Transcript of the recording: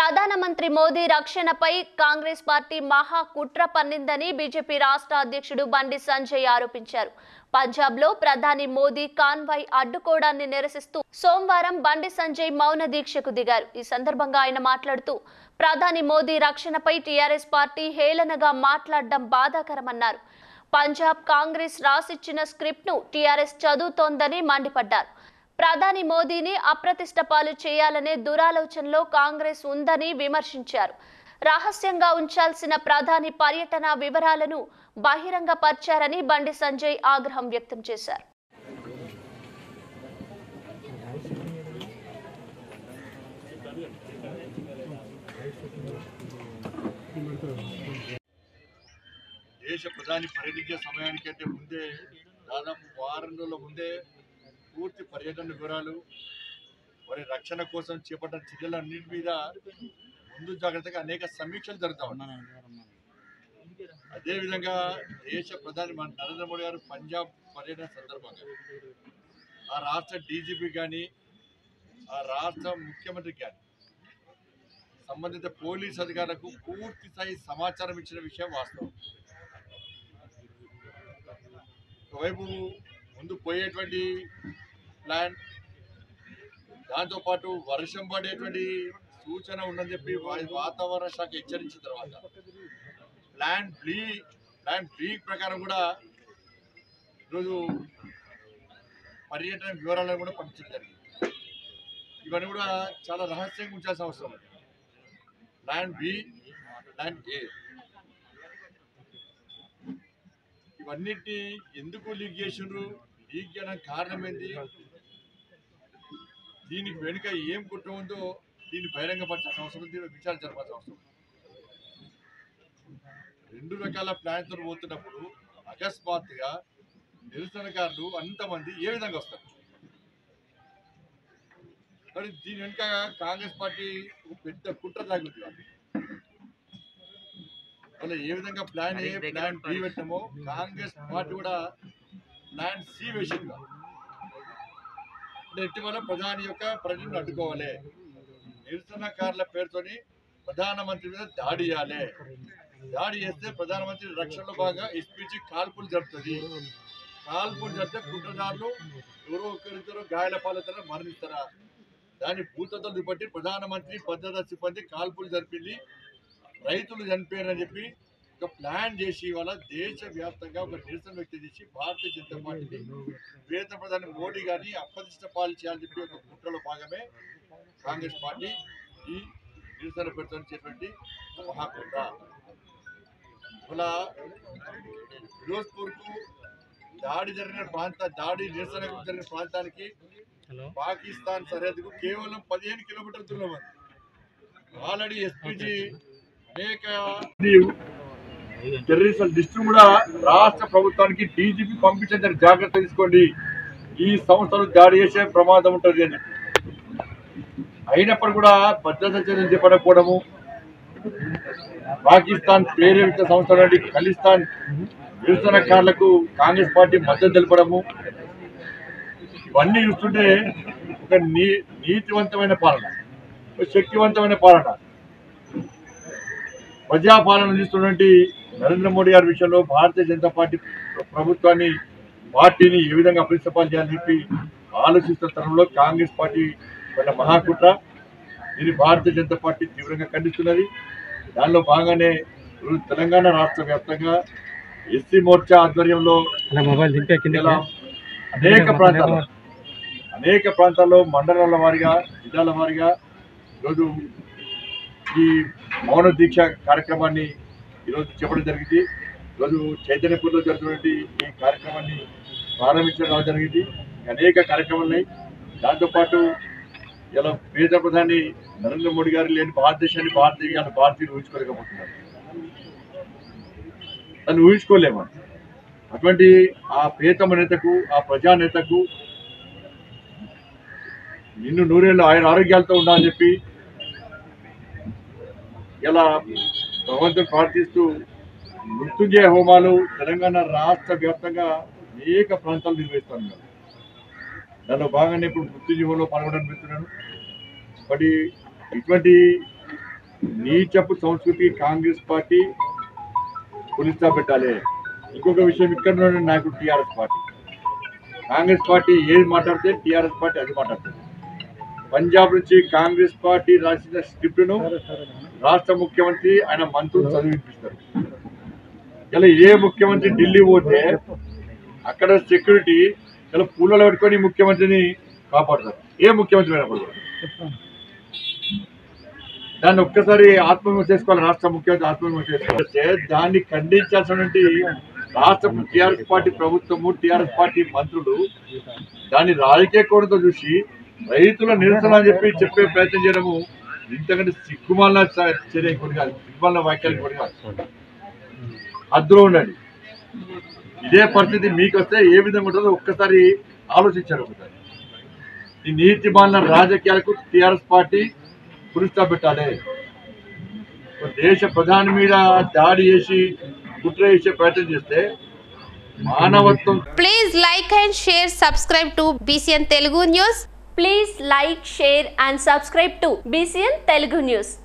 ప్రధానమంత్రి మోదీ రక్షణపై కాంగ్రెస్ పార్టీ మహా కుట్ర పన్నిందని బీజేపీ రాష్ట్ర అధ్యక్షుడు బండి సంజయ్ ఆరోపించారు పంజాబ్లో ప్రధాని మోదీ కాన్వాయ్ అడ్డుకోవడాన్ని నిరసిస్తూ సోమవారం బండి సంజయ్ మౌన దీక్షకు దిగారు ఈ సందర్భంగా ఆయన మాట్లాడుతూ ప్రధాని మోదీ రక్షణపై టీఆర్ఎస్ పార్టీ హేళనగా మాట్లాడడం బాధాకరమన్నారు పంజాబ్ కాంగ్రెస్ రాసిచ్చిన స్క్రిప్ట్ ను టీఆర్ఎస్ చదువుతోందని మండిపడ్డారు ప్రధాని మోదీని అప్రతిష్ట పాలు చేయాలనే దురాలోచనలో కాంగ్రెస్ ఉందని విమర్శించారు రహస్యంగా ఉంచాల్సిన ప్రధాని పర్యటన వివరాలను బహిరంగపరిచారని బండి సంజయ్ ఆగ్రహం వ్యక్తం చేశారు దేశ ప్రధాని పర్యటించే సమయానికంటే ముందే దాదాపు వారం రోజుల ముందే పూర్తి పర్యటన వివరాలు వారి రక్షణ కోసం చేపట్టిన చర్యలన్నింటి మీద ముందు జాగ్రత్తగా అనేక సమీక్షలు జరుగుతూ ఉన్నాయి అదేవిధంగా దేశ ప్రధాని మన నరేంద్ర మోడీ గారు పంజాబ్ పర్యటన సందర్భంగా ఆ రాష్ట్ర డీజీపీ కానీ ఆ రాష్ట్ర ముఖ్యమంత్రి కానీ సంబంధిత పోలీస్ అధికారులకు పూర్తి స్థాయి సమాచారం ఇచ్చిన విషయం వాస్తవం ఒకవైపు ముందు పోయేటువంటి ప్లాన్ దాంతోపాటు వర్షం పడేటువంటి సూచన ఉందని చెప్పి వా- వాతావరణ శాఖ హెచ్చరించిన తర్వాత ప్లాన్ బి ప్లాన్ బి ప్రకారం కూడా ఈరోజు పర్యటన వివరాలను కూడా పంపించడం జరిగింది ఇవన్నీ కూడా చాలా రహస్యంగా ఉంచాల్సిన అవసరం ఉంది ప్లాన్ బి ప్లాన్ ఏ ఇవన్నిటిని ఎందుకు లీక్ చేసిండ్రు లీక్ చేయడానికి కారణం ఏంటి దీనికి వెనుక ఏం కుట్ర ఉందో దీన్ని బహిరంగపరచాల్సిన అవసరం ఉంది విచారణ జరపాల్సిన అవసరం ఉంది. రెండు రకాల ప్లాన్తో పోతున్నప్పుడు అకస్మాత్తుగా నిరసనకారులు అంతమంది ఏ విధంగా వస్తారు మరి దీని వెనుక కాంగ్రెస్ పార్టీ ఒక పెద్ద కుట్ర తాగుతుంది అలా ఏ విధంగా ప్లాన్ ఏ ప్లాన్ బి పెట్టామో కాంగ్రెస్ పార్టీ కూడా ప్లాన్ సి వేసింది ఇటీవల ప్రధాని యొక్క పర్యటన అడ్డుకోవాలి నిరసనకారుల పేరుతోని ప్రధానమంత్రి మీద దాడి చేయాలి దాడి చేస్తే ప్రధానమంత్రి రక్షణలో భాగంగా ఎస్పీజీ కాల్పులు జరుపుతుంది కాల్పులు జరిపితే కుట్రదారులు ఎవరో ఒకరిద్దరు గాయాల పాలవుతారా మరణిస్తారా దాని భూతతో చూపట్టి ప్రధానమంత్రి భద్రతా సిబ్బంది కాల్పులు జరిపింది రైతులు చనిపోయారని చెప్పి ఒక ప్లాన్ చేసి ఇవాళ దేశవ్యాప్తంగా ఒక నిరసన వ్యక్తం చేసి భారతీయ జనతా పార్టీని వేద ప్రధాని మోడీ గారిని అప్రతిష్ట పాలు చేయాలని చెప్పి ఒక కుట్రలో భాగమే కాంగ్రెస్ పార్టీ ఈ నిరసన పెడుతున్నటువంటి మహాకుట్ర ఇవాళ ఫిరోజ్పూర్కు దాడి జరిగిన ప్రాంత దాడి నిరసన జరిగిన ప్రాంతానికి పాకిస్తాన్ సరిహద్దుకు కేవలం పదిహేను కిలోమీటర్ల దూరం ఉంది ఆల్రెడీ ఎస్పీజీ అనేక టెర్రరిస్టుల లిస్టు కూడా రాష్ట్ర ప్రభుత్వానికి డీజీపీ పంపించండి జాగ్రత్త తీసుకోండి ఈ సంస్థలు దాడి చేసే ప్రమాదం ఉంటుంది అని అయినప్పుడు కూడా భద్రత చర్యలు చేపట్టకపోవడము పాకిస్తాన్ ప్రేరేపిత సంస్థల నుండి ఖలిస్తాన్ నిరసనకారులకు కాంగ్రెస్ పార్టీ మద్దతు తెలపడము ఇవన్నీ చూస్తుంటే ఒక నీ నీతివంతమైన పాలన ఒక శక్తివంతమైన పాలన ప్రజాపాలన అందిస్తున్నటువంటి నరేంద్ర మోడీ గారి విషయంలో భారతీయ జనతా పార్టీ ప్రభుత్వాన్ని పార్టీని ఏ విధంగా అప్రతిష్టపాలు చేయాలని చెప్పి ఆలోచిస్తున్న తరంలో కాంగ్రెస్ పార్టీ మన మహాకుట్ర దీన్ని భారతీయ జనతా పార్టీ తీవ్రంగా ఖండిస్తున్నది దానిలో భాగంగానే ఈరోజు తెలంగాణ రాష్ట్ర వ్యాప్తంగా ఎస్సీ మోర్చా ఆధ్వర్యంలో అలా మొబైల్ దింపే కింద ఇలా అనేక ప్రాంతాల్లో అనేక ప్రాంతాల్లో మండలాల వారిగా జిల్లాల వారిగా ఈరోజు ఈ మౌన దీక్ష కార్యక్రమాన్ని ఈరోజు చెప్పడం జరిగింది ఈరోజు చైతన్యపూర్లో జరుగుతున్నటువంటి ఈ కార్యక్రమాన్ని ప్రారంభించడం జరిగింది అనేక కార్యక్రమాలు ఉన్నాయి దాంతోపాటు ఇలా పేద ప్రధాని నరేంద్ర మోడీ గారు లేని భారతదేశాన్ని భారతీయ భారతీయులు ఊహించుకోలేకపోతున్నారు దాన్ని ఊహించుకోలేము అటువంటి ఆ ప్రియతమ నేతకు ఆ ప్రజానేతకు నిన్ను నూరేళ్ళు ఆయన ఆరోగ్యాలతో ఉండాలని చెప్పి ఇలా భగవంతుడు ప్రార్థిస్తూ మృత్యుంజయ హోమాలు తెలంగాణ రాష్ట్ర వ్యాప్తంగా అనేక ప్రాంతాలు నిర్వహిస్తున్నారు దానిలో భాగంగానే ఇప్పుడు మృత్యుంజయ హోమంలో పాల్గొనడానికి వెళ్తున్నాను మరి ఇటువంటి నీచపు సంస్కృతి కాంగ్రెస్ పార్టీ పులిస్తా పెట్టాలి ఇంకొక విషయం ఇక్కడ ఉన్న నాయకుడు టీఆర్ఎస్ పార్టీ కాంగ్రెస్ పార్టీ ఏది మాట్లాడితే టీఆర్ఎస్ పార్టీ అది మాట్లాడుతుంది పంజాబ్ నుంచి కాంగ్రెస్ పార్టీ రాసిన స్క్రిప్ట్ను రాష్ట్ర ముఖ్యమంత్రి ఆయన మంత్రులు చదివిపిస్తారు ఇలా ఏ ముఖ్యమంత్రి ఢిల్లీ పోతే అక్కడ సెక్యూరిటీ ఇలా పూలలో పెట్టుకొని ముఖ్యమంత్రిని కాపాడుతారు ఏ ముఖ్యమంత్రి అయినప్పుడు కూడా. దాన్ని ఒక్కసారి ఆత్మవిమర్శ చేసుకోవాలి రాష్ట్ర ముఖ్యమంత్రి ఆత్మవిమర్శ చేసుకోవాలి దాన్ని ఖండించాల్సినటువంటి రాష్ట్ర టీఆర్ఎస్ పార్టీ ప్రభుత్వము టీఆర్ఎస్ పార్టీ మంత్రులు దాన్ని రాజకీయ కోణంతో చూసి రైతుల నిరసన అని చెప్పి చెప్పే ప్రయత్నం చేయడము ఇంతకంటే సిగ్గుమాల చర్య ఇంకోటి కాదు సిగ్గుమాల వ్యాఖ్యలు ఇంకోటి కాదు అద్దులో ఉండండి ఇదే పరిస్థితి మీకు వస్తే ఏ విధంగా ఉంటుందో ఒక్కసారి ఆలోచించారు ఒకసారి ఈ నీతి మాలిన రాజకీయాలకు టిఆర్ఎస్ పార్టీ పురుస్తా పెట్టాలి ఒక దేశ ప్రధాని మీద దాడి చేసి కుట్ర చేసే ప్రయత్నం చేస్తే మానవత్వం Please like and share, subscribe to BCN Telugu News. Please like share and subscribe to BCN Telugu news